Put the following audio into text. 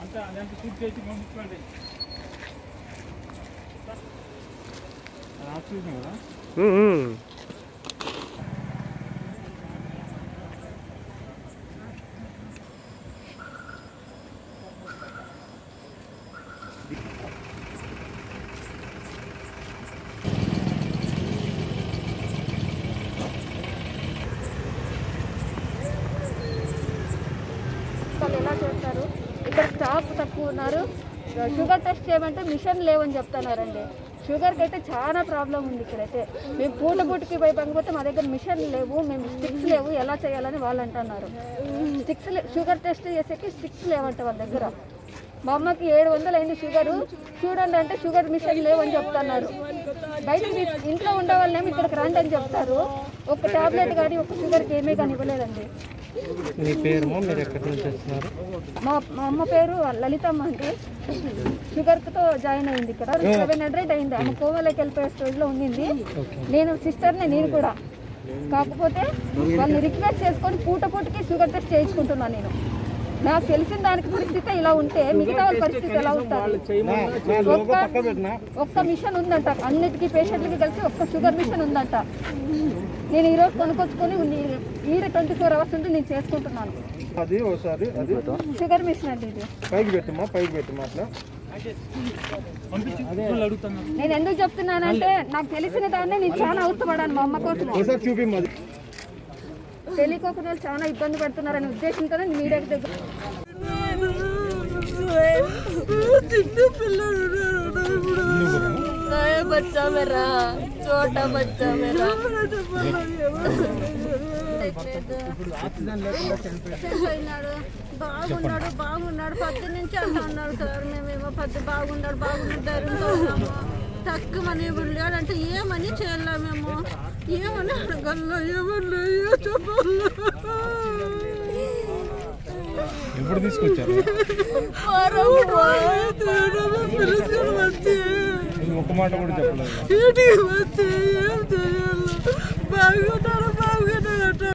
అంతా అదంతా షూట్ చేసి పంపించుకోండి చూసాం కదా ఉమ్, ఉమ్. వాళ్ళు ఎలా చేస్తారు ఇక్కడ స్టాఫ్ తక్కువ ఉన్నారు షుగర్ టెస్ట్ చేయమంటే మిషన్ లేవని చెప్తున్నారండి షుగర్కి అయితే చాలా ప్రాబ్లం ఉంది ఇక్కడైతే మేము పూట పూటకి పోయి పనిపోతే మా దగ్గర మిషన్ లేవు మేము స్టిక్స్ లేవు ఎలా చేయాలని వాళ్ళు అంటున్నారు స్టిక్స్ షుగర్ టెస్ట్ చేసేకి స్టిక్స్ లేవంట వాళ్ళ దగ్గర మా అమ్మకి ఏడు వందలు అయింది షుగరు చూడండి అంటే షుగర్ మిషన్ లేవని చెప్తున్నారు బయట తీసు- ఇంట్లో ఉండే వాళ్ళేమో ఇక్కడికి రండి అని చెప్తారు ఒక టాబ్లెట్ కానీ ఒక షుగర్కి ఏమీ కానీ ఇవ్వలేదండి మీ పేరు మీరు ఎక్కడి నుంచి వస్తున్నారు మా మా అమ్మ పేరు లలితమ్మ అండి షుగర్తో జాయిన్ అయింది ఇక్కడ సెవెన్ హండ్రెడ్ అయింది ఆమె కోవలోకి వెళ్ళిపోయే స్టేజ్లో ఉండింది నేను సిస్టర్ని నేను కూడా కాకపోతే వాళ్ళని రిక్వెస్ట్ చేసుకొని పూట పూటకి షుగర్ టెస్ట్ చేయించుకుంటున్నాను నేను నాకు తెలిసిన దానికి పరిస్థితి ఇలా ఉంటే మిగతా వాళ్ళ పరిస్థితి ఎలా ఉంటుంది ఒక్క ఒక్క మిషన్ ఉందంట అన్నిటికీ పేషెంట్లకి కలిసి ఒక్క షుగర్ మిషన్ ఉందంట నేను ఈరోజు కొనుక్కొచ్చుకొని ఈ ట్వంటీ ఫోర్ అవర్స్ ఉంటే నేను చేసుకుంటున్నాను అది ఒకసారి అది షుగర్ మిషన్ అండి ఇది పైకి పెట్టుమా పైకి పెట్టుమా అట్లా పంపించి వాళ్ళు అడుగుతున్నారు నేను ఎందుకు చెప్తున్నానంటే నాకు తెలిసిన దాన్నే నేను చాలా అవసరపడాను మా అమ్మ కోసం ఒకసారి చూపి మాది తెలియకోకుండా వాళ్ళు చాలా ఇబ్బంది పడుతున్నారనే ఉద్దేశంతోనే మీడియా దగ్గర नया बच्चा मेरा छोटा बच्चा मेरा చనిపోయినాడు బాగున్నాడు బాగున్నాడు పత్తి నుంచి అన్న అన్నాడు సార్ మేమేమో పత్తి బాగున్నాడు బాగున్నాడు ధైర్యంతో ఉన్నాము తక్కువ మనీ లేడంటే ఏమని చేయాలా మేము ఏమని అడగల్లో ఏమన్నా ఏ చెప్పాలా ఎప్పుడు తీసుకొచ్చారు పిలుచుకొని వచ్చి ఒక మాట కూడా చెప్పలేదు ఇంటికి వచ్చి ఏం చేయాలి బాగున్నాడు బాగున్నాడు